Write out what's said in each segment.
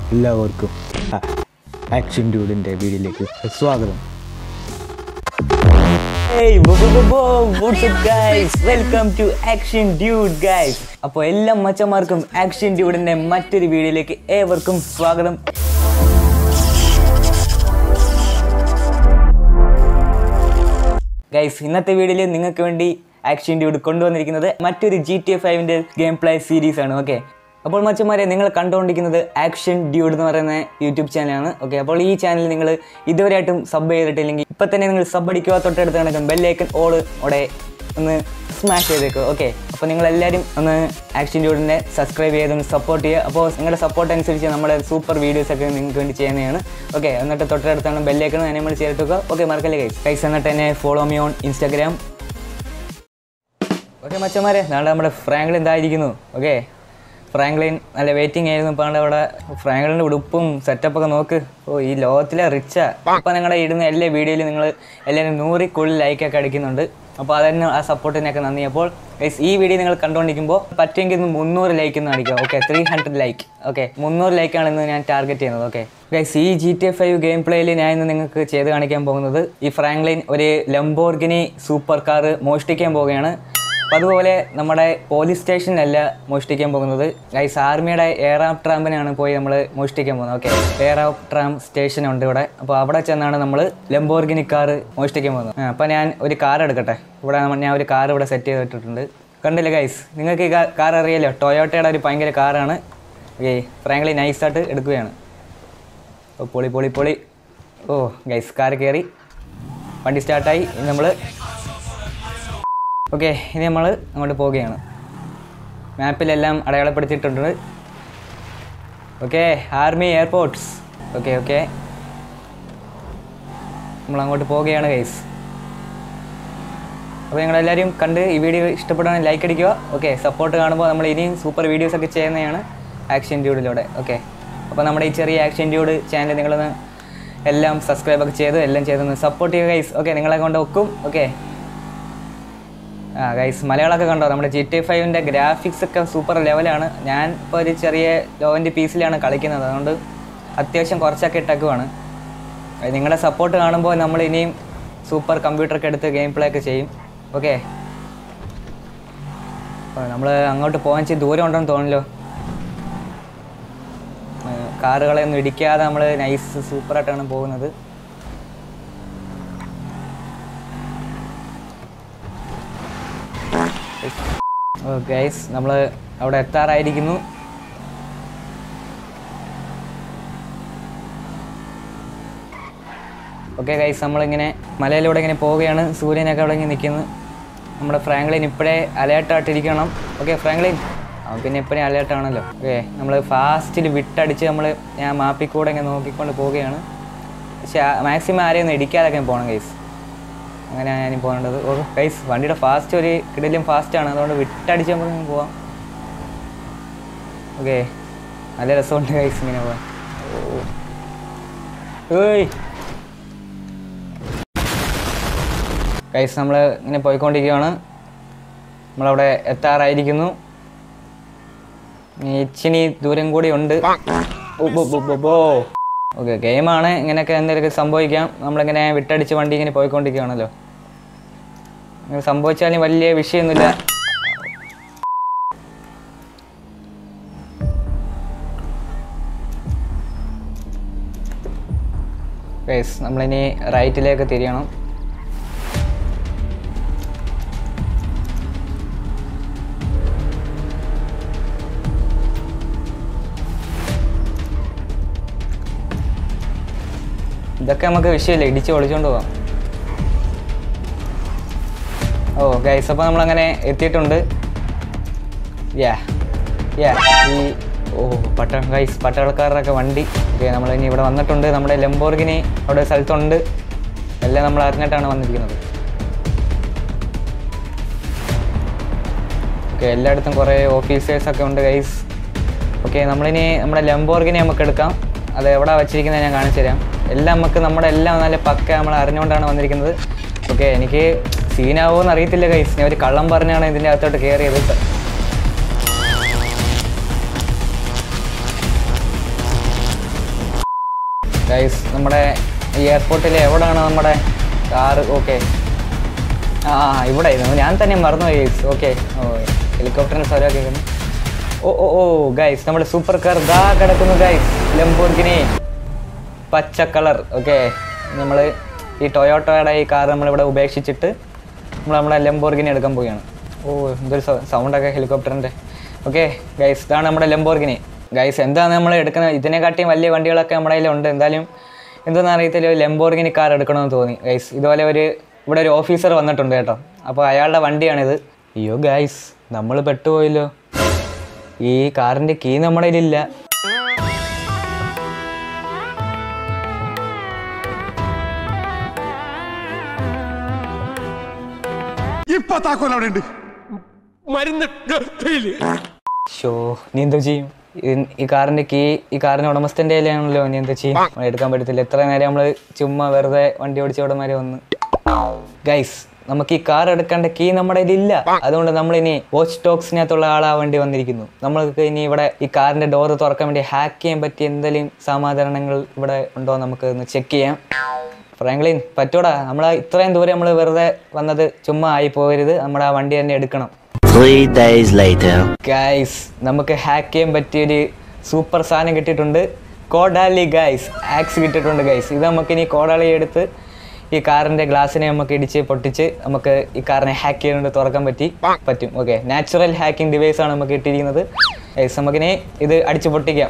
എല്ലാവർക്കും ആക്ഷൻ ഡ്യൂഡിൻ്റെ വീഡിയോയിലേക്ക് സ്വാഗതം welcome to action dude guys അപ്പോൾ എല്ലാ മച്ചന്മാർക്കും ആക്ഷൻ ഡ്യൂഡിന്റെ മറ്റൊരു വീഡിയോയിലേക്ക് ഏവർക്കും സ്വാഗതം ഗൈസ് ഇന്നത്തെ വീഡിയോയിൽ നിങ്ങൾക്ക് വേണ്ടി ആക്ഷൻ ഡ്യൂഡ് കൊണ്ടുവന്നിരിക്കുന്നത് മറ്റൊരു ജി ടി എഫ് ഫൈവിൻ്റെ ഗെയിം പ്ലേ സീരീസ് ആണ് ഓക്കെ അപ്പോൾ മച്ചന്മാരെ നിങ്ങൾ കണ്ടുകൊണ്ടിരിക്കുന്നത് ആക്ഷൻ ഡ്യൂഡ് എന്ന് പറയുന്ന യൂട്യൂബ് ചാനലാണ് ഓക്കെ അപ്പോൾ ഈ ചാനൽ നിങ്ങൾ ഇതുവരെയായിട്ടും സബ് ചെയ്തിട്ടില്ലെങ്കിൽ ഇപ്പം തന്നെ നിങ്ങൾ സബ് അടിക്കുക തൊട്ടടുത്ത് കണക്കും ബെല്ലൈക്കൺ ഓള് അവിടെ ഒന്ന് സ്മാഷ് ചെയ്തേക്കുക ഓക്കെ അപ്പോൾ നിങ്ങൾ എല്ലാവരും ഒന്ന് ആക്ഷൻ ഡ്യൂഡിനെ സബ്സ്ക്രൈബ് ചെയ്തൊന്ന് സപ്പോർട്ട് ചെയ്യുക അപ്പോൾ നിങ്ങളുടെ സപ്പോർട്ട് അനുസരിച്ച് നമ്മുടെ സൂപ്പർ വീഡിയോസ് ഒക്കെ നിങ്ങൾക്ക് വേണ്ടി ചെയ്യുന്നതാണ് ഓക്കെ എന്നിട്ട് തൊട്ടടുത്താണ് ബെല്ലൈക്കൺ അതിനെ നമ്മൾ ചേർത്തുക ഓക്കെ മറക്കല്ലേ കൈസ് കൈസ് എന്നിട്ട് എന്നെ follow me on Instagram okay മച്ചന്മാരെ നാളെ നമ്മുടെ ഫ്രാങ്ക്ലിൻ എന്തായിരിക്കുന്നു ഓക്കെ ഫ്രാങ്ക്ലിൻ നല്ല വെയിറ്റിംഗ് ആയിരുന്നു ഇപ്പോൾ അവിടെ ഫ്രാങ്ക്ലിൻ്റെ ഉടുപ്പും സെറ്റപ്പൊക്കെ നോക്ക് ഓ ഈ ലോകത്തിലെ റിച്ചാ ഇപ്പം നിങ്ങളുടെ ഇടുന്ന എല്ലാ വീഡിയോയിലും നിങ്ങൾ എല്ലാവരും നൂറിൽ കൂടുതൽ ലൈക്കൊക്കെ അടിക്കുന്നുണ്ട് അപ്പോൾ അതിന് ആ സപ്പോർട്ടിനൊക്കെ നന്ദി അപ്പോൾ guys, ഈ വീഡിയോ നിങ്ങൾ കണ്ടുകൊണ്ടിരിക്കുമ്പോൾ പറ്റുമെങ്കിൽ ഇന്ന് മുന്നൂറ് ലൈക്ക് എന്ന് കാണിക്കുക okay three hundred like okay മുന്നൂറ് ലൈക്കാണ് ഇന്ന് ഞാൻ ടാർഗറ്റ് ചെയ്യുന്നത് ഓക്കെ ഗൈസ് ഈ G T F five game പ്ലേയിൽ ഞാൻ ഇന്ന് നിങ്ങൾക്ക് ചെയ്ത് കാണിക്കാൻ പോകുന്നത് ഈ ഫ്രാങ്ക്ലിൻ ഒരു ലംബോർഗിനി സൂപ്പർ കാർ മോഷ്ടിക്കാൻ പോവുകയാണ് അപ്പം അതുപോലെ നമ്മുടെ പോലീസ് സ്റ്റേഷനിലല്ല മോഷ്ടിക്കാൻ പോകുന്നത് ഗൈസ് ആർമിയുടെ എയർ ആഫ് ട്രാമ്പിനാണ് പോയി നമ്മൾ മോഷ്ടിക്കാൻ പോകുന്നത് okay air of tram station ഉണ്ട് ഇവിടെ അപ്പോൾ അവിടെ ചെന്നാണ് നമ്മൾ ലംബോർഗിനി കാർ മോഷ്ടിക്കാൻ പോകുന്നത് ആ, അപ്പോൾ ഞാൻ ഒരു കാർ എടുക്കട്ടെ ഇവിടെ നമ്മ- ഞാൻ ഒരു കാർ ഇവിടെ സെറ്റ് ചെയ്തിട്ടുണ്ട് കണ്ടില്ലേ ഗൈസ് നിങ്ങൾക്ക് ഈ കാർ അറിയാലോ ടൊയോട്ടയുടെ ഒരു ഭയങ്കര കാറാണ് ഓക്കെ ഫ്രാങ്ക്ലി നൈസായിട്ട് എടുക്കുകയാണ് ഓ പൊളി പൊളി പൊളി ഓ ഗൈസ് കാർ കയറി വണ്ടി സ്റ്റാർട്ടായി ഇനി നമ്മൾ ഓക്കെ ഇനി നമ്മൾ അങ്ങോട്ട് പോവുകയാണ് മാപ്പിലെല്ലാം അടയാളപ്പെടുത്തിയിട്ടുണ്ട് okay army airports okay okay നമ്മൾ അങ്ങോട്ട് പോവുകയാണ് ഗൈസ് അപ്പോൾ നിങ്ങളെല്ലാവരും കണ്ട് ഈ വീഡിയോ ഇഷ്ടപ്പെടുകയാണെങ്കിൽ ലൈക്ക് അടിക്കുക ഓക്കെ സപ്പോർട്ട് കാണുമ്പോൾ നമ്മൾ ഇനിയും സൂപ്പർ വീഡിയോസ് ഒക്കെ ചെയ്യുന്നതാണ് ആക്ഷൻ ഡ്യൂഡിലൂടെ ഓക്കെ അപ്പോൾ നമ്മുടെ ഈ ചെറിയ ആക്ഷൻ ഡ്യൂഡ് ചാനൽ നിങ്ങളൊന്ന് എല്ലാം സബ്സ്ക്രൈബ് ഒക്കെ ചെയ്ത് എല്ലാം ചെയ്തൊന്ന് സപ്പോർട്ട് ചെയ്യുക ഗൈസ് ഓക്കെ നിങ്ങളെ കൊണ്ട് ഒക്കും ഓക്കെ ആ ഗൈസ് മലയാളമൊക്കെ കണ്ടോ നമ്മുടെ ജി ടി ഫൈവിൻ്റെ ഗ്രാഫിക്സ് ഒക്കെ സൂപ്പർ ലെവലാണ് ഞാൻ ഇപ്പോൾ ഒരു ചെറിയ ലോവൻ്റെ പീസിലാണ് കളിക്കുന്നത് അതുകൊണ്ട് അത്യാവശ്യം കുറച്ചൊക്കെ ഇട്ടേക്കുവാണ് അത് നിങ്ങളുടെ സപ്പോർട്ട് കാണുമ്പോൾ നമ്മൾ ഇനിയും സൂപ്പർ കമ്പ്യൂട്ടറൊക്കെ എടുത്ത് ഗെയിം പ്ലേ ഒക്കെ ചെയ്യും ഓക്കെ നമ്മൾ അങ്ങോട്ട് പോകാൻ ഇച്ചിരി ദൂരം ഉണ്ടെന്ന് തോന്നല്ലോ കാറുകളെ ഒന്നും ഇടിക്കാതെ നമ്മൾ നൈസ് സൂപ്പറായിട്ടാണ് പോകുന്നത് ഗൈസ് നമ്മൾ അവിടെ എത്താറായിരിക്കുന്നു ഓക്കെ ഗൈസ് നമ്മളിങ്ങനെ മലയിലൂടെ ഇങ്ങനെ പോവുകയാണ് സൂര്യനൊക്കെ അവിടെ ഇങ്ങനെ നിൽക്കുന്നു നമ്മുടെ ഫ്രാങ്ക്ലിൻ ഇപ്പോഴേ അലേർട്ടായിട്ടിരിക്കണം ഓക്കെ ഫ്രാങ്ക്ലിൻ അവൻ പിന്നെ ഇപ്പോഴേ അലേർട്ടാണല്ലോ ഓക്കെ നമ്മൾ ഫാസ്റ്റിൽ വിട്ടടിച്ച് നമ്മൾ ഞാൻ മാപ്പിൽ കൂടെ ഇങ്ങനെ നോക്കിക്കൊണ്ട് പോവുകയാണ് പക്ഷേ മാക്സിമം ആരെയും ഒന്ന് ഇടിക്കാതൊക്കെ പോകണം ഗൈസ് അങ്ങനെയാണ് ഞാൻ പോകേണ്ടത് ഓ ഗൈസ് വണ്ടിയുടെ ഫാസ്റ്റ് ഒരു കിടലും ഫാസ്റ്റാണ് അതുകൊണ്ട് വിട്ടടിച്ച് നമുക്ക് പോവാം ഓക്കെ നല്ല രസമുണ്ട് ഗൈസ് ഇങ്ങനെ പോവാൻ ഓ ഏയ് ഗൈസ് നമ്മൾ ഇങ്ങനെ പോയിക്കൊണ്ടിരിക്കുകയാണ് നമ്മളവിടെ എത്താറായിരിക്കുന്നു ഇനി ഇച്ചിനി ദൂരം കൂടി ഉണ്ട് ഓക്കെ ഗെയിമാണ് ഇങ്ങനെയൊക്കെ എന്തെങ്കിലുമൊക്കെ സംഭവിക്കാം നമ്മളിങ്ങനെ വിട്ടടിച്ച് വണ്ടി ഇങ്ങനെ പോയിക്കൊണ്ടിരിക്കുകയാണല്ലോ ഇങ്ങനെ സംഭവിച്ചാലും വലിയ വിഷയമൊന്നുമില്ല ഗൈസ് നമ്മളിനി റൈറ്റിലേക്ക് തിരിയണം ഇതൊക്കെ നമുക്ക് വിഷയമില്ല ഇടിച്ച് ഒളിച്ചോണ്ട് പോവാം ഓ ഗൈസ് അപ്പോൾ നമ്മളങ്ങനെ എത്തിയിട്ടുണ്ട് യാ യാ ഈ ഓ പട്ട ഗൈസ് പട്ടാളക്കാരുടെയൊക്കെ വണ്ടി ഓക്കെ നമ്മൾ ഇനി ഇവിടെ വന്നിട്ടുണ്ട് നമ്മുടെ ലംബോർഗിനി അവിടെ ഒരു സ്ഥലത്തുണ്ട് എല്ലാം നമ്മൾ അറിഞ്ഞിട്ടാണ് വന്നിരിക്കുന്നത് ഓക്കെ എല്ലായിടത്തും കുറേ ഓഫീസേഴ്സൊക്കെ ഉണ്ട് ഗൈസ് ഓക്കെ നമ്മളിനി നമ്മുടെ ലംബോർഗിനി നമുക്ക് എടുക്കാം അത് എവിടെ വെച്ചിരിക്കുന്നത് ഞാൻ കാണിച്ചു തരാം എല്ലാം നമുക്ക് നമ്മുടെ എല്ലാം നല്ല പക്ക നമ്മൾ അറിഞ്ഞുകൊണ്ടാണ് വന്നിരിക്കുന്നത് ഓക്കെ എനിക്ക് സീനാവുമെന്ന് അറിയത്തില്ല ഗൈസ് ഞാൻ ഒരു കള്ളം പറഞ്ഞാണ് ഇതിൻ്റെ അകത്തോട്ട് കയറിയത് ഗൈസ് നമ്മുടെ ഈ എയർപോർട്ടിൽ എവിടെയാണ് നമ്മുടെ കാറ് ഓക്കെ ആ ആ, ഇവിടെ ആയിരുന്നു ഞാൻ തന്നെ മറന്നുപോയി ഗൈസ് ഓക്കെ ഓ ഹെലികോപ്റ്ററിൻ്റെ സ്വരം കേൾക്കുന്നു ഓ ഓ ഓ ഗൈസ് നമ്മുടെ സൂപ്പർ കാർ ദാ കിടക്കുന്നു ഗൈസ് ലംബോർഗിനി പച്ച കളർ ഓക്കെ നമ്മൾ ഈ ടൊയോട്ടോയുടെ ഈ കാർ നമ്മളിവിടെ ഉപേക്ഷിച്ചിട്ട് നമ്മൾ നമ്മുടെ ലംബോർഗിനി എടുക്കാൻ പോവുകയാണ് ഓ എന്തൊരു സൗണ്ടൊക്കെ ഹെലികോപ്റ്ററിൻ്റെ ഓക്കെ ഗൈസ് ഇതാണ് നമ്മുടെ ലംബോർഗിനി ഗൈസ് എന്താണ് നമ്മൾ എടുക്കുന്നത് ഇതിനെക്കാട്ടിയും വലിയ വണ്ടികളൊക്കെ നമ്മുടെ കയ്യിലുണ്ട് എന്തായാലും എന്തെന്ന് അറിയത്തില്ല ഒരു ലംബോർഗിനി കാർ എടുക്കണമെന്ന് തോന്നി ഗൈസ് ഇതുപോലെ ഒരു ഇവിടെ ഒരു ഓഫീസർ വന്നിട്ടുണ്ട് കേട്ടോ അപ്പോൾ അയാളുടെ വണ്ടിയാണിത് അയ്യോ ഗൈസ് നമ്മൾ പെട്ടുപോയല്ലോ ഈ കാറിൻ്റെ കീ നമ്മുടെ കയ്യിലില്ല ഇപ്പൊ താക്കോൽ അവിടെ ഉണ്ട് മരുന്ന് ഡപ്പയില് ഷോ നീ എന്തോ ചെയ്യും ഈ- ഈ കാറിന്റെ കീ ഈ കാറിന്റെ ഉടമസ്ഥന്റെ കയ്യിലാണല്ലോ നീ എന്താ ചെയ്യും നമ്മള് എടുക്കാൻ പറ്റത്തില്ല എത്ര നേരം നമ്മള് ചുമ്മാ വെറുതെ വണ്ടി ഓടിച്ചോടെ വരെ വന്ന് ഗൈസ് നമുക്ക് ഈ കാർ എടുക്കേണ്ട കീ നമ്മുടെ കയ്യിലില്ല അതുകൊണ്ട് നമ്മൾ ഇനി വാച്ച് ടോക്സിനകത്തുള്ള ആളാ വേണ്ടി വന്നിരിക്കുന്നു നമ്മൾക്ക് ഇനി ഇവിടെ ഈ കാറിന്റെ ഡോറ് തുറക്കാൻ വേണ്ടി ഹാക്ക് ചെയ്യാൻ പറ്റിയ എന്തെങ്കിലും സമാധാനങ്ങൾ ഇവിടെ ഉണ്ടോ എന്ന് നമുക്ക് ഒന്ന് ചെക്ക് ചെയ്യാം ഫ്രാങ്ക്ലിൻ പറ്റൂടാ നമ്മൾ ഇത്രയും ദൂരം നമ്മൾ വെറുതെ വന്നത് ചുമ്മാ ആയി പോകരുത് നമ്മുടെ ആ വണ്ടി തന്നെ എടുക്കണം Three days later. ഗൈസ് നമുക്ക് ഹാക്ക് ചെയ്യാൻ പറ്റിയൊരു സൂപ്പർ സാധനം കിട്ടിയിട്ടുണ്ട് കോഡാലി ഗൈസ് ആക്സ് കിട്ടിയിട്ടുണ്ട് ഗൈസ് ഇത് നമുക്ക് ഇനി കോഡാലി എടുത്ത് ഈ കാറിന്റെ ഗ്ലാസ്സിനെ നമുക്ക് ഇടിച്ച് പൊട്ടിച്ച് നമുക്ക് ഈ കാറിനെ ഹാക്ക് ചെയ്യാൻ തുറക്കാൻ പറ്റി പറ്റും ഓക്കെ നാച്ചുറൽ ഹാക്കിംഗ് ഡിവൈസ് ആണ് നമുക്ക് കിട്ടിയിരിക്കുന്നത് ഗൈസ് നമുക്കിനി ഇത് അടിച്ച് പൊട്ടിക്കാം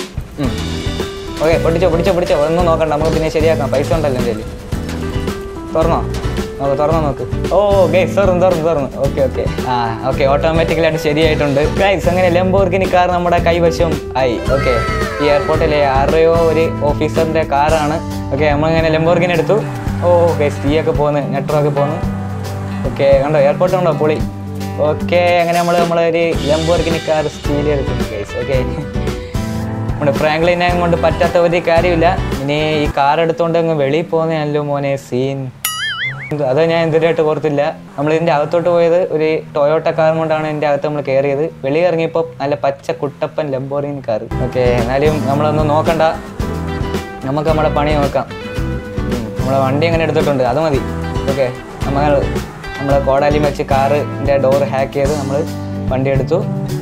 ഓക്കെ പൊട്ടിച്ചോ പൊട്ടിച്ചോ പൊട്ടിച്ചോ ഒന്നും നോക്കണ്ട നമുക്ക് പിന്നെ ശരിയാക്കാം പൈസ ഉണ്ടല്ലോ എൻ്റെ കയ്യില്. തുറന്നോ നോക്ക് തുറന്നോ നോക്ക് ഓ ഗൈസ് തുറന്നു തുറന്നു തുറന്നു ഓക്കെ ഓക്കെ ആ ഓക്കെ ഓട്ടോമാറ്റിക്കലായിട്ട് ശരിയായിട്ടുണ്ട് ഗൈസ് അങ്ങനെ ലംബോർഗിനി കാർ നമ്മുടെ കൈവശം ആയി ഓക്കെ ഈ എയർപോർട്ടിലെ ആരുടെയോ ഒരു ഓഫീസറിൻ്റെ കാറാണ് ഓക്കെ നമ്മളിങ്ങനെ ലംബോർഗിനി എടുത്തു ഓ ഗൈസ് തീയൊക്കെ പോകുന്നു നെട്രോക്കെ പോകുന്നു ഓക്കെ കണ്ടോ എയർപോർട്ട് ഉണ്ടോ പൊളി ഓക്കെ അങ്ങനെ നമ്മൾ നമ്മളൊരു ലംബോർഗിനി കാർ സ്റ്റീൽ എടുക്കുന്നു ഗൈസ് ഓക്കെ നമ്മുടെ ഫ്രാങ്ക്ലിനെ കൊണ്ട് പറ്റാത്ത ഒരു കാര്യമില്ല ഇനി ഈ കാർ എടുത്തോണ്ട് അങ്ങ് വെളിയിൽ പോകുന്നതല്ലോ മോനെ സീൻ അത് ഞാൻ എന്തിനായിട്ട് ഓർത്തില്ല നമ്മൾ ഇതിൻ്റെ അകത്തോട്ട് പോയത് ഒരു ടൊയോട്ട കാർ കൊണ്ടാണ് ഇതിൻ്റെ അകത്ത് നമ്മൾ കയറിയത് വെളിയിൽ ഇറങ്ങിയപ്പോൾ നല്ല പച്ച കുട്ടപ്പൻ ലംബോറിൻ കാർ ഓക്കെ എന്നാലും നമ്മളൊന്നും നോക്കണ്ട നമുക്ക് നമ്മുടെ പണി നോക്കാം ഉം, നമ്മളെ വണ്ടി അങ്ങനെ എടുത്തിട്ടുണ്ട് അത് മതി ഓക്കെ നമ്മൾ നമ്മൾ കോടാലി വെച്ച് കാറിൻ്റെ ഡോർ ഹാക്ക് ചെയ്ത് നമ്മൾ വണ്ടി എടുത്തു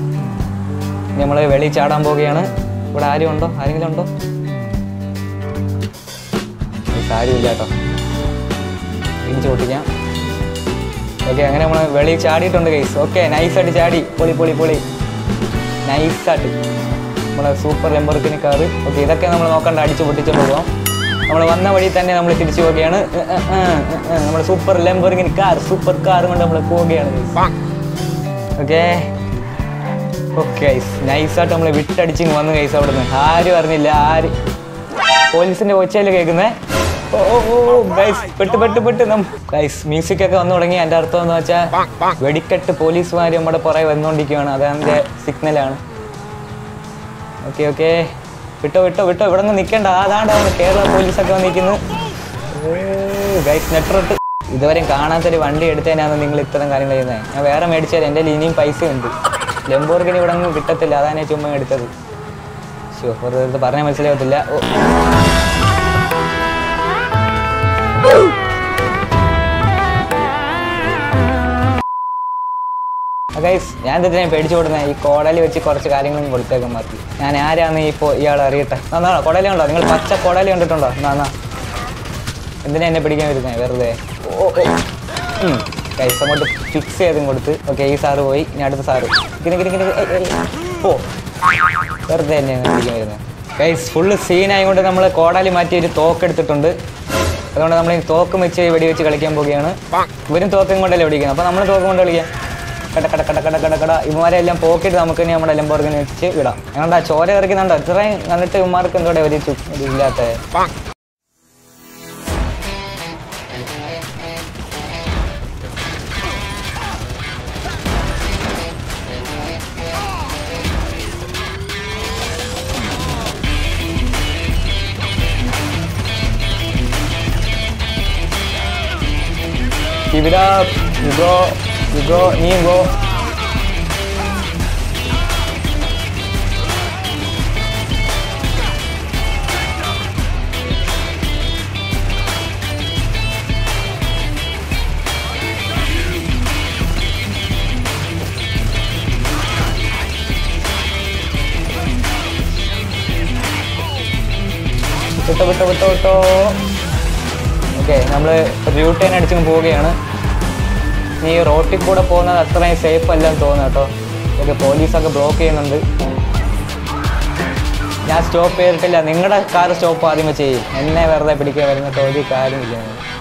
നമ്മൾ വെളി ചാടാൻ പോവുകയാണ് ഇവിടെ ആരും ഉണ്ടോ ആരെങ്കിലും ഉണ്ടോ Guys, ആരുമില്ല കേട്ടോ ഇടിച്ചു പൊട്ടിക്കാം ഓക്കെ അങ്ങനെ നമ്മൾ വെളി ചാടിയിട്ടുണ്ട് ഗൈസ് ഓക്കെ നൈസായിട്ട് ചാടി പൊളി പൊളി പൊളി നൈസായിട്ട് നമ്മളെ സൂപ്പർ ലെമ്പർക്കിന് കാറ് ഓക്കെ ഇതൊക്കെ നമ്മൾ നോക്കണ്ട അടിച്ച് പൊട്ടിച്ചോണ്ട് പോകാം നമ്മൾ വന്ന വഴി തന്നെ നമ്മൾ തിരിച്ചു പോവുകയാണ് നമ്മൾ super Lamborghini car super car കൊണ്ട് നമ്മൾ പോവുകയാണ് ഓക്കെ ഓക്കെ ഗൈസ് നൈസായിട്ട് നമ്മൾ വിട്ടടിച്ചിങ് വന്നു ഗൈസ് അവിടെ നിന്ന് ആരും അറിഞ്ഞില്ല ആര് പോലീസിന്റെ ഒച്ചയിൽ കേൾക്കുന്നേ ഓ ഓ ഓ ഗൈസ് പെട്ട് പെട്ട് പെട്ട് ഗൈസ് മ്യൂസിക് ഒക്കെ വന്നു തുടങ്ങി എൻ്റെ അർത്ഥം എന്ന് വെച്ചാൽ വെടിക്കെട്ട് പോലീസുമാർ നമ്മുടെ പുറകെ വന്നുകൊണ്ടിരിക്കുകയാണ് അതെൻ്റെ സിഗ്നലാണ് ഓക്കെ ഓക്കെ വിട്ടോ വിട്ടോ വിട്ടോ ഇവിടെ നിന്ന് നിൽക്കണ്ട അതാണ്ടാണ് കേരള പോലീസൊക്കെ വന്നിരിക്കുന്നു ഗൈസ് നെട്രോട്ട് ഇതുവരെയും കാണാത്തൊരു വണ്ടി എടുത്തതിനാണ് നിങ്ങൾ ഇത്തരം കാര്യങ്ങൾ ചെയ്യുന്നത് ഞാൻ വേറെ മേടിച്ചാൽ എൻ്റെ ഇനിയും പൈസ ഉണ്ട് ലംബോർഗിന് ഇവിടെ ഒന്നും കിട്ടത്തില്ല അതാണ് ഞാൻ ചുമ്മാ എടുത്തത് ഷോ വെറുതെ പറഞ്ഞാൽ മനസ്സിലാകത്തില്ല ഓ ഗൈസ് ഞാൻ എന്തിനാ പേടിച്ചു കൊടുക്കുന്നത് ഈ കോടലി വെച്ച് കുറച്ച് കാര്യങ്ങളും കൊടുത്തേക്കാൻ മാറ്റി ഞാൻ ആരാന്ന് ഈ ഇപ്പോൾ ഇയാൾ അറിയട്ടെ എന്നാ കോടലി ഉണ്ടോ നിങ്ങൾ പച്ച കോടലി കണ്ടിട്ടുണ്ടോ എന്നാ എന്നാ എന്തിനാ എന്നെ പിടിക്കാൻ വരുന്നത് വെറുതെ ഓ ഗൈസ് അങ്ങോട്ട് ഫിക്സ് ചെയ്തും കൊടുത്ത് ഓക്കെ ഈ സാറ് പോയി ഇനി അടുത്ത സാറ് ഇങ്ങനെ ഇങ്ങനെ ഇങ്ങനെ ഏയ് ഏയ് ഓ വെറുതെ എന്നെ പിടിക്കാൻ വരുന്നത് ഗൈസ് ഫുള്ള് സീനായതുകൊണ്ട് നമ്മൾ കോടാലി മാറ്റി ഒരു തോക്ക് എടുത്തിട്ടുണ്ട് അതുകൊണ്ട് നമ്മൾ ഈ തോക്കും വെച്ച് വെടി വെച്ച് കളിക്കാൻ പോവുകയാണ് ഇവരും തോക്കും കൊണ്ടല്ലേ പിടിക്കുന്നത് അപ്പോൾ നമ്മൾ തോക്കും കൊണ്ട് കളിക്കാം കട കട കട കട കട കട ഇവന്മാരെ എല്ലാം പോക്കിട്ട് നമുക്ക് ഇനി നമ്മുടെ ലംബോർഗിന് വെച്ച് വിടാം ഞങ്ങളുടെ ചോര ഇറക്കുന്നുണ്ടോ ഇത്രയും കണ്ടിട്ട് ഇവന്മാർക്ക് എന്തോടെ ഒരു ചു- ഒരു ഇല്ലാത്ത Keep it up. You go. You go. നീ go. വിട്ടോ വിട്ടോ വിട്ടോ വിട്ടോ ഓക്കെ നമ്മൾ ഡ്യൂട്ടി തന്നെ അടിച്ചിങ്ങ് പോവുകയാണ് നീ റോട്ടിൽ കൂടെ പോകുന്നത് അത്രയും സേഫ് അല്ലെന്ന് തോന്നുന്നു കേട്ടോ ഓക്കെ പോലീസൊക്കെ ബ്ലോക്ക് ചെയ്യുന്നുണ്ട് ഞാൻ സ്റ്റോപ്പ് ചെയ്തിട്ടില്ല നിങ്ങളുടെ കാർ സ്റ്റോപ്പ് ആദ്യമേ ചെയ്യും എന്നെ വെറുതെ പിടിക്കാൻ വരുന്നിട്ട് ഒരു കാര്യമില്ല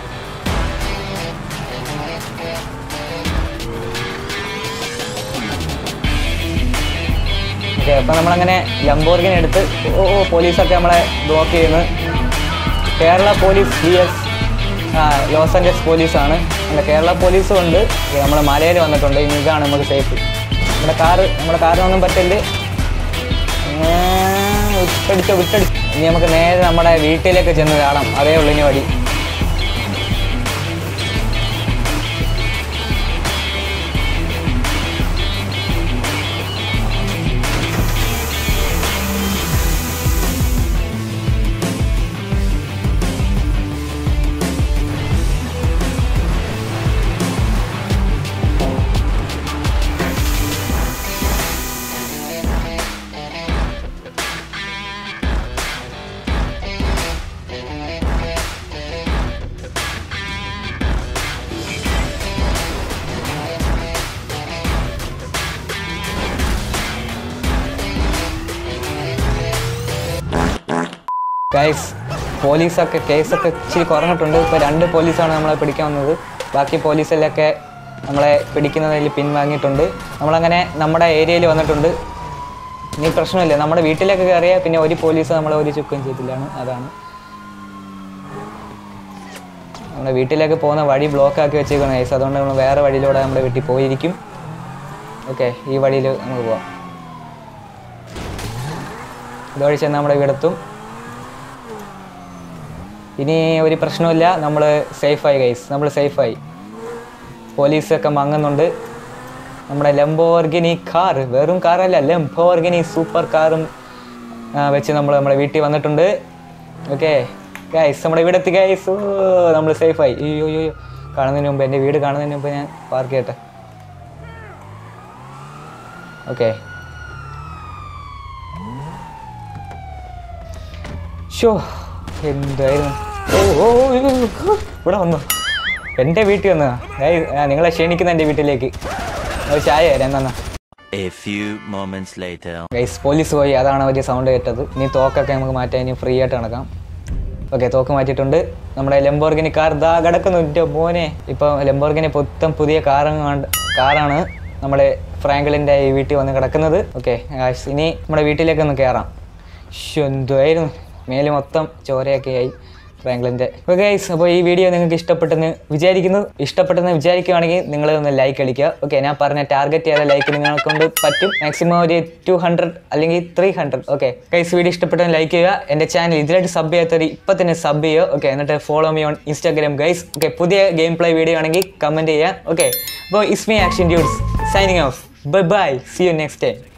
ഓക്കെ അപ്പം നമ്മളങ്ങനെ ലംബോർഗിനെ എടുത്ത് ഓ ഓ പോലീസൊക്കെ നമ്മളെ ബ്ലോക്ക് ചെയ്യുന്നു Kerala police V S Los Angeles പോലീസാണ് നമ്മുടെ കേരള പോലീസും ഉണ്ട് നമ്മൾ മലയിൽ വന്നിട്ടുണ്ട് ഇനി ഇതാണ് നമുക്ക് സേഫ് നമ്മുടെ കാറ് നമ്മുടെ കാറിനൊന്നും പറ്റില്ല ഏ, വിട്ടടിച്ചോ വിട്ടടിച്ചോ ഇനി നമുക്ക് നേരെ നമ്മുടെ വീട്ടിലേക്ക് ചെന്ന് കാണാം അതേ ഉള്ളൂ ഇനി വഴി ഗൈസ് പോലീസൊക്കെ കേസൊക്കെ ഇച്ചിരി കുറഞ്ഞിട്ടുണ്ട് ഇപ്പോൾ രണ്ട് പോലീസാണ് നമ്മളെ പിടിക്കാൻ വന്നത് ബാക്കി പോലീസിലൊക്കെ നമ്മളെ പിടിക്കുന്നതിൽ പിൻവാങ്ങിയിട്ടുണ്ട് നമ്മളങ്ങനെ നമ്മുടെ ഏരിയയിൽ വന്നിട്ടുണ്ട് ഇനി പ്രശ്നമില്ല നമ്മുടെ വീട്ടിലേക്ക് കയറിയാൽ പിന്നെ ഒരു പോലീസ് നമ്മളെ ഒരു ചുക്കും ചെയ്തില്ലാണ് അതാണ് നമ്മുടെ വീട്ടിലേക്ക് പോകുന്ന വഴി ബ്ലോക്ക് ആക്കി വെച്ചേക്കണം ഗൈസ് അതുകൊണ്ട് നമ്മൾ വേറെ വഴിയിലൂടെ നമ്മുടെ വീട്ടിൽ പോയിരിക്കും ഓക്കെ ഈ വഴിയിൽ നമുക്ക് പോവാം ഇതുവഴി ചെന്ന് നമ്മുടെ വീടെത്തും ഇനി ഒരു പ്രശ്നമില്ല നമ്മൾ സേഫായി ഗൈസ് നമ്മൾ സേഫായി പോലീസൊക്കെ മങ്ങുന്നുണ്ട് നമ്മുടെ ലംബോർഗിനി കാർ വെറും കാറല്ല ലംബോർഗിനി സൂപ്പർ കാറും ആ, വെച്ച് നമ്മൾ നമ്മുടെ വീട്ടിൽ വന്നിട്ടുണ്ട് ഓക്കെ ഗൈസ് നമ്മുടെ ഇവിടെ എത്തി ഗൈസ് ഓ നമ്മൾ സേഫായി അയ്യോ അയ്യോ അയ്യോ. കാണുന്നതിന് മുമ്പ് എൻ്റെ വീട് കാണുന്നതിന് മുമ്പ് ഞാൻ പാർക്ക് ചെയ്യട്ടെ ഓക്കെ ഷോ എന്തായിരുന്നു ഓ ഓ ഓ, അയ്യോ, അയ്യോ, ഇവിടെ വന്നു എൻ്റെ വീട്ടിൽ വന്നു നിങ്ങളെ ക്ഷണിക്കുന്ന എൻ്റെ വീട്ടിലേക്ക് ഒരു ചായ തരാം എന്നാ A few moments later. Guys police പോയി അതാണ് ഒരു സൗണ്ട് കേട്ടത് ഇനി തോക്കൊക്കെ നമുക്ക് മാറ്റാൻ ഇനി ഫ്രീ ആയിട്ട് നടക്കാം ഓക്കെ തോക്ക് മാറ്റിയിട്ടുണ്ട് നമ്മുടെ ലംബോർഗിനി കാർ ദാ കിടക്കുന്നു എൻ്റെ മോനെ ഇപ്പോൾ ലംബോർഗിനി പുത്തം പുതിയ കാറങ്ങാണ്ട് കാറാണ് നമ്മുടെ ഫ്രാങ്ക്ലിൻ്റെ ഈ വീട്ടിൽ വന്ന് കിടക്കുന്നത് ഓക്കെ ഇനി നമ്മുടെ വീട്ടിലേക്ക് ഒന്ന് കയറാം ശ്ശോ, എന്തുവായിരുന്നു മേല് മൊത്തം ചോരയൊക്കെ ആയി ഫ്രാങ്ക്ലിൻ്റെ ഓക്കെ ഗൈസ് അപ്പോൾ ഈ വീഡിയോ നിങ്ങൾക്ക് ഇഷ്ടപ്പെട്ടെന്ന് വിചാരിക്കുന്നു ഇഷ്ടപ്പെട്ടെന്ന് വിചാരിക്കുകയാണെങ്കിൽ നിങ്ങൾ ഒന്ന് ലൈക്ക് അടിക്കുക ഓക്കെ ഞാൻ പറഞ്ഞ ടാർഗറ്റ് ചെയ്ത ലൈക്ക് നിങ്ങളെ കൊണ്ട് പറ്റും മാക്സിമം ഒരു ടു ഹൺഡ്രഡ് അല്ലെങ്കിൽ three hundred okay guys video ഇഷ്ടപ്പെട്ടെന്ന് ലൈക്ക് ചെയ്യുക എൻ്റെ ചാനൽ ഇതിലായിട്ട് സബ് ചെയ്യാത്തവർ ഇപ്പം തന്നെ സബ് ചെയ്യുക ഓക്കെ എന്നിട്ട് follow me on Instagram guys okay പുതിയ ഗെയിം പ്ലേ വീഡിയോ ആണെങ്കിൽ കമൻറ്റ് ചെയ്യുക ഓക്കെ അപ്പോൾ ഇസ്മി action dudes signing off bye bye see you next time